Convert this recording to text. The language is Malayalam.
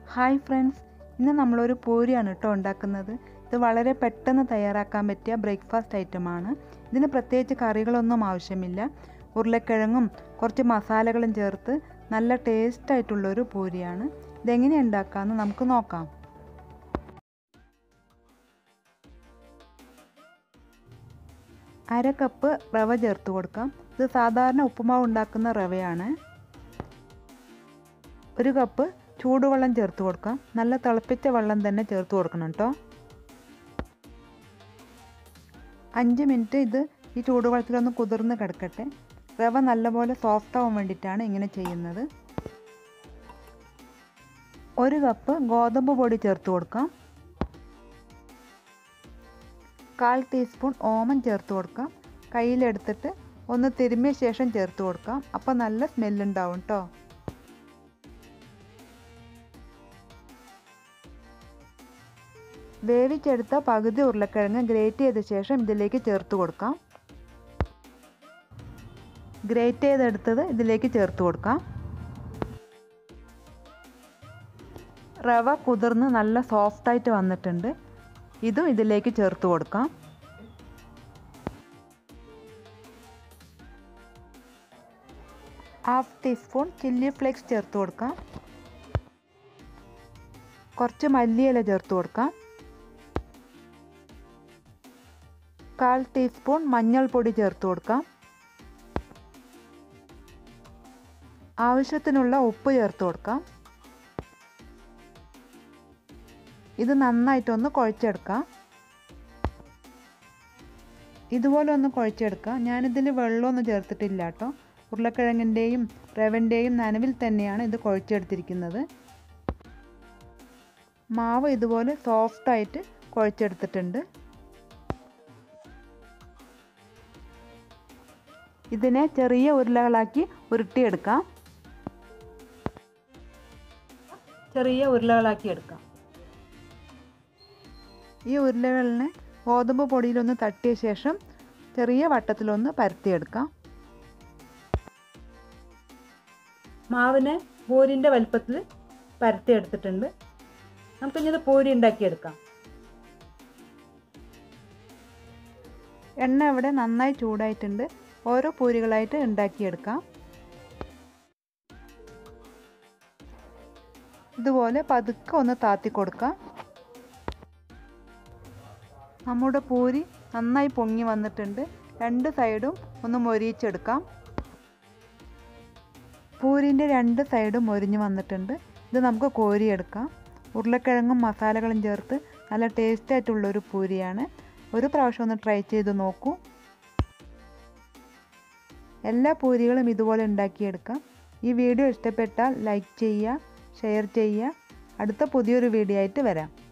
ഹായ് ഫ്രണ്ട്സ് ഇന്ന് നമ്മളൊരു പൂരിയാണ് കേട്ടോ ഉണ്ടാക്കുന്നത് ഇത് വളരെ പെട്ടെന്ന് തയ്യാറാക്കാൻ പറ്റിയ ബ്രേക്ക്ഫാസ്റ്റ് ഐറ്റമാണ് ഇതിന് പ്രത്യേകിച്ച് കറികളൊന്നും ആവശ്യമില്ല ഉരുളക്കിഴങ്ങും കുറച്ച് മസാലകളും ചേർത്ത് നല്ല ടേസ്റ്റ് ആയിട്ടുള്ളൊരു പൂരിയാണ് ഇതെങ്ങനെ ഉണ്ടാക്കാമെന്ന് നമുക്ക് നോക്കാം അര കപ്പ് റവ ചേർത്ത് കൊടുക്കാം ഇത് സാധാരണ ഉപ്പുമാവ് ഉണ്ടാക്കുന്ന റവയാണ് ഒരു കപ്പ് ചൂടുവെള്ളം ചേർത്ത് കൊടുക്കാം നല്ല തിളപ്പിച്ച വെള്ളം തന്നെ ചേർത്ത് കൊടുക്കണം കേട്ടോ അഞ്ച് മിനിറ്റ് ഇത് ഈ ചൂടുവെള്ളത്തിലൊന്ന് കുതിർന്ന് കിടക്കട്ടെ റവ നല്ലപോലെ സോഫ്റ്റ് ആവാൻ വേണ്ടിയിട്ടാണ് ഇങ്ങനെ ചെയ്യുന്നത് ഒരു കപ്പ് ഗോതമ്പ് പൊടി ചേർത്ത് കൊടുക്കാം കാൽ ടീസ്പൂൺ ഓമൻ ചേർത്ത് കൊടുക്കാം കയ്യിലെടുത്തിട്ട് ഒന്ന് തിരുമ്മിയ ശേഷം ചേർത്ത് കൊടുക്കാം അപ്പോൾ നല്ല സ്മെല്ലുണ്ടാവും കേട്ടോ വേവിച്ചെടുത്ത പകുതി ഉരുളക്കിഴങ്ങ് ഗ്രേറ്റ് ചെയ്ത ശേഷം ഇതിലേക്ക് ചേർത്ത് കൊടുക്കാം ഗ്രേറ്റ് ചെയ്തെടുത്തത് ഇതിലേക്ക് ചേർത്ത് കൊടുക്കാം റവ കുതിർന്ന് നല്ല സോഫ്റ്റായിട്ട് വന്നിട്ടുണ്ട് ഇതും ഇതിലേക്ക് ചേർത്ത് കൊടുക്കാം ഹാഫ് ടീസ്പൂൺ ചില്ലി ഫ്ലേക്സ് ചേർത്ത് കൊടുക്കാം കുറച്ച് മല്ലിയില ചേർത്ത് കൊടുക്കാം കാൽ ടീസ്പൂൺ മഞ്ഞൾപ്പൊടി ചേർത്ത് കൊടുക്കാം ആവശ്യത്തിനുള്ള ഉപ്പ് ചേർത്ത് കൊടുക്കാം ഇത് നന്നായിട്ടൊന്ന് കുഴച്ചെടുക്കാം ഇതുപോലെ ഒന്ന് കുഴച്ചെടുക്കാം ഞാനിതിൽ വെള്ളമൊന്നും ചേർത്തിട്ടില്ല കേട്ടോ ഉരുളക്കിഴങ്ങിൻ്റെയും റവൻ്റെയും നനവിൽ തന്നെയാണ് ഇത് കുഴച്ചെടുത്തിരിക്കുന്നത് മാവ് ഇതുപോലെ സോഫ്റ്റായിട്ട് കുഴച്ചെടുത്തിട്ടുണ്ട് ഇതിനെ ചെറിയ ഉരുളകളാക്കി ഉരുട്ടിയെടുക്കാം ചെറിയ ഉരുളകളാക്കി എടുക്കാം ഈ ഉരുളകളിനെ ഗോതമ്പ് പൊടിയിലൊന്ന് തട്ടിയ ശേഷം ചെറിയ വട്ടത്തിലൊന്ന് പരത്തിയെടുക്കാം മാവിനെ പൂരിൻ്റെ വലുപ്പത്തിൽ പരത്തിയെടുത്തിട്ടുണ്ട് നമുക്കിനി ഇത് പൂരി ഉണ്ടാക്കിയെടുക്കാം എണ്ണ ഇവിടെ നന്നായി ചൂടായിട്ടുണ്ട് ഓരോ പൂരികളായിട്ട് ഉണ്ടാക്കിയെടുക്കാം ഇതുപോലെ പതുക്കെ ഒന്ന് താത്തി കൊടുക്കാം നമ്മുടെ പൂരി നന്നായി പൊങ്ങി വന്നിട്ടുണ്ട് രണ്ട് സൈഡും ഒന്ന് മൊരിയിച്ചെടുക്കാം പൂരിൻ്റെ രണ്ട് സൈഡും മൊരിഞ്ഞ് വന്നിട്ടുണ്ട് ഇത് നമുക്ക് കോരിയെടുക്കാം ഉരുളക്കിഴങ്ങും മസാലകളും ചേർത്ത് നല്ല ടേസ്റ്റ് ആയിട്ടുള്ളൊരു പൂരിയാണ് ഒരു പ്രാവശ്യം ഒന്ന് ട്രൈ ചെയ്ത് നോക്കൂ എല്ലാ പൂരികളും ഇതുപോലെ ഉണ്ടാക്കിയെടുക്കാം ഈ വീഡിയോ ഇഷ്ടപ്പെട്ടാൽ ലൈക്ക് ചെയ്യുക ഷെയർ ചെയ്യുക അടുത്ത പുതിയൊരു വീഡിയോ ആയിട്ട് വരാം